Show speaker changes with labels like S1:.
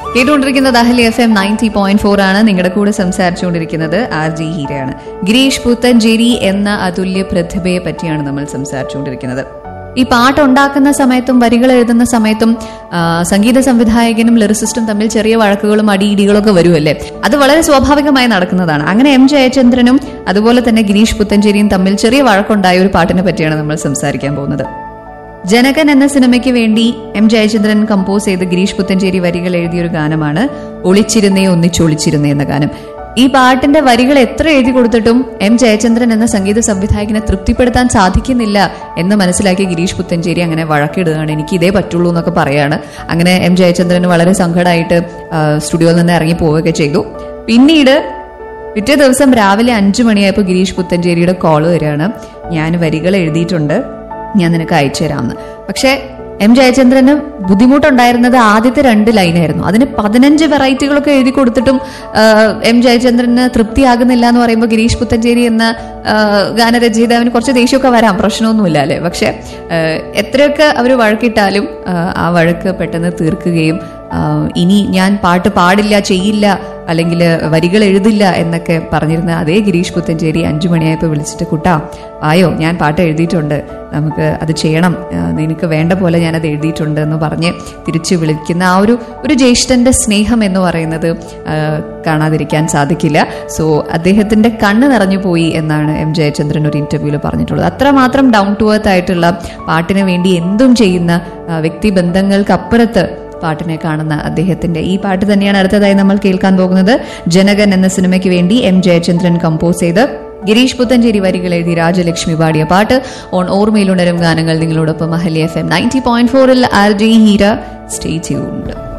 S1: കേട്ടുകൊണ്ടിരിക്കുന്നത് Ahalia F M ninety point four ആണ് നിങ്ങളുടെ കൂടെ സംസാരിച്ചുകൊണ്ടിരിക്കുന്നത് ആർ ജി ഹീരയാണ് ഗിരീഷ് പുത്തഞ്ചേരി എന്ന അതുല്യ പ്രതിഭയെ പറ്റിയാണ് നമ്മൾ സംസാരിച്ചുകൊണ്ടിരിക്കുന്നത് ഈ പാട്ട് ഉണ്ടാക്കുന്ന സമയത്തും വരികൾ എഴുതുന്ന സമയത്തും ആ, സംഗീത സംവിധായകനും ലിറിസിസ്റ്റും തമ്മിൽ ചെറിയ വഴക്കുകളും അടിയിടികളും ഒക്കെ വരുമല്ലേ അത് വളരെ സ്വാഭാവികമായി നടക്കുന്നതാണ് അങ്ങനെ എം ജയചന്ദ്രനും അതുപോലെ തന്നെ ഗിരീഷ് പുത്തഞ്ചേരിയും തമ്മിൽ ചെറിയ വഴക്കുണ്ടായ ഒരു പാട്ടിനെ പറ്റിയാണ് നമ്മൾ സംസാരിക്കാൻ പോകുന്നത് ജനകൻ എന്ന സിനിമയ്ക്ക് വേണ്ടി എം ജയചന്ദ്രൻ കമ്പോസ് ചെയ്ത് ഗിരീഷ് പുത്തഞ്ചേരി വരികൾ എഴുതിയ ഒരു ഗാനമാണ് ഒളിച്ചിരുന്നേ ഒന്നിച്ചൊളിച്ചിരുന്നേ എന്ന ഗാനം ഈ പാട്ടിന്റെ വരികൾ എത്ര എഴുതി കൊടുത്തിട്ടും എം ജയചന്ദ്രൻ എന്ന സംഗീത സംവിധായകനെ തൃപ്തിപ്പെടുത്താൻ സാധിക്കുന്നില്ല എന്ന് മനസ്സിലാക്കിയ ഗിരീഷ് പുത്തഞ്ചേരി അങ്ങനെ വഴക്കിടുകയാണ് എനിക്ക് ഇതേ പറ്റുള്ളൂ എന്നൊക്കെ പറയാണ് അങ്ങനെ എം ജയചന്ദ്രന് വളരെ സങ്കടമായിട്ട് ആ, സ്റ്റുഡിയോയിൽ നിന്ന് ഇറങ്ങി പോവുകയൊക്കെ ചെയ്തു പിന്നീട് പിറ്റേ ദിവസം രാവിലെ അഞ്ചു മണിയായപ്പോൾ ഗിരീഷ് പുത്തഞ്ചേരിയുടെ കോള് വരികയാണ് ഞാൻ വരികൾ എഴുതിയിട്ടുണ്ട് ഞാൻ നിനക്ക് അയച്ചു തരാമെന്ന് പക്ഷേ എം ജയചന്ദ്രന് ബുദ്ധിമുട്ടുണ്ടായിരുന്നത് ആദ്യത്തെ രണ്ട് ലൈനായിരുന്നു അതിന് പതിനഞ്ച് വെറൈറ്റികളൊക്കെ എഴുതി കൊടുത്തിട്ടും ആ, എം ജയചന്ദ്രന് തൃപ്തിയാകുന്നില്ല എന്ന് പറയുമ്പോൾ ഗിരീഷ് പുത്തഞ്ചേരി എന്ന ആ, ഗാനരചയിതാവിന് കുറച്ച് ദേഷ്യമൊക്കെ വരാം പ്രശ്നമൊന്നുമില്ല അല്ലേ പക്ഷെ ആ, എത്രയൊക്കെ അവർ വഴക്കിട്ടാലും ആ, ആ വഴക്ക് പെട്ടെന്ന് തീർക്കുകയും ആ, ഇനി ഞാൻ പാട്ട് പാടില്ല ചെയ്യില്ല അല്ലെങ്കിൽ വരികൾ എഴുതില്ല എന്നൊക്കെ പറഞ്ഞിരുന്ന അതേ ഗിരീഷ് പുത്തഞ്ചേരി അഞ്ചു മണിയായപ്പോൾ വിളിച്ചിട്ട് കുട്ടാ ആയോ ഞാൻ പാട്ട് എഴുതിയിട്ടുണ്ട് നമുക്ക് അത് ചെയ്യണം ആ, നിനക്ക് വേണ്ട പോലെ ഞാൻ അത് എഴുതിയിട്ടുണ്ട് എന്ന് പറഞ്ഞ് തിരിച്ചു വിളിക്കുന്ന ആ ഒരു ഒരു ജ്യേഷ്ഠന്റെ സ്നേഹം എന്ന് പറയുന്നത് ആ, കാണാതിരിക്കാൻ സാധിക്കില്ല സോ അദ്ദേഹത്തിന്റെ കണ്ണ് നിറഞ്ഞു പോയി എന്നാണ് എം ജയചന്ദ്രൻ ഒരു ഇന്റർവ്യൂവിൽ പറഞ്ഞിട്ടുള്ളത് അത്രമാത്രം ഡൗൺ ടു എർത്ത് ആയിട്ടുള്ള പാട്ടിന് വേണ്ടി എന്തും ചെയ്യുന്ന ആ, വ്യക്തിബന്ധങ്ങൾക്കപ്പുറത്ത് പാട്ടിനെ കാണുന്ന അദ്ദേഹത്തിന്റെ ഈ പാട്ട് തന്നെയാണ് അടുത്തതായി നമ്മൾ കേൾക്കാൻ പോകുന്നത് ജനകൻ എന്ന സിനിമയ്ക്ക് വേണ്ടി എം ജയചന്ദ്രൻ കമ്പോസ് ചെയ്ത് ഗിരീഷ് പുത്തഞ്ചേരി വരികൾ എഴുതി രാജലക്ഷ്മി പാടിയ പാട്ട് ഓൺ ഓർമ്മയിലുണരും ഗാനങ്ങൾ നിങ്ങളോടൊപ്പം Ahalia F M ninety point ഫോറിൽ R G Heera stay tuned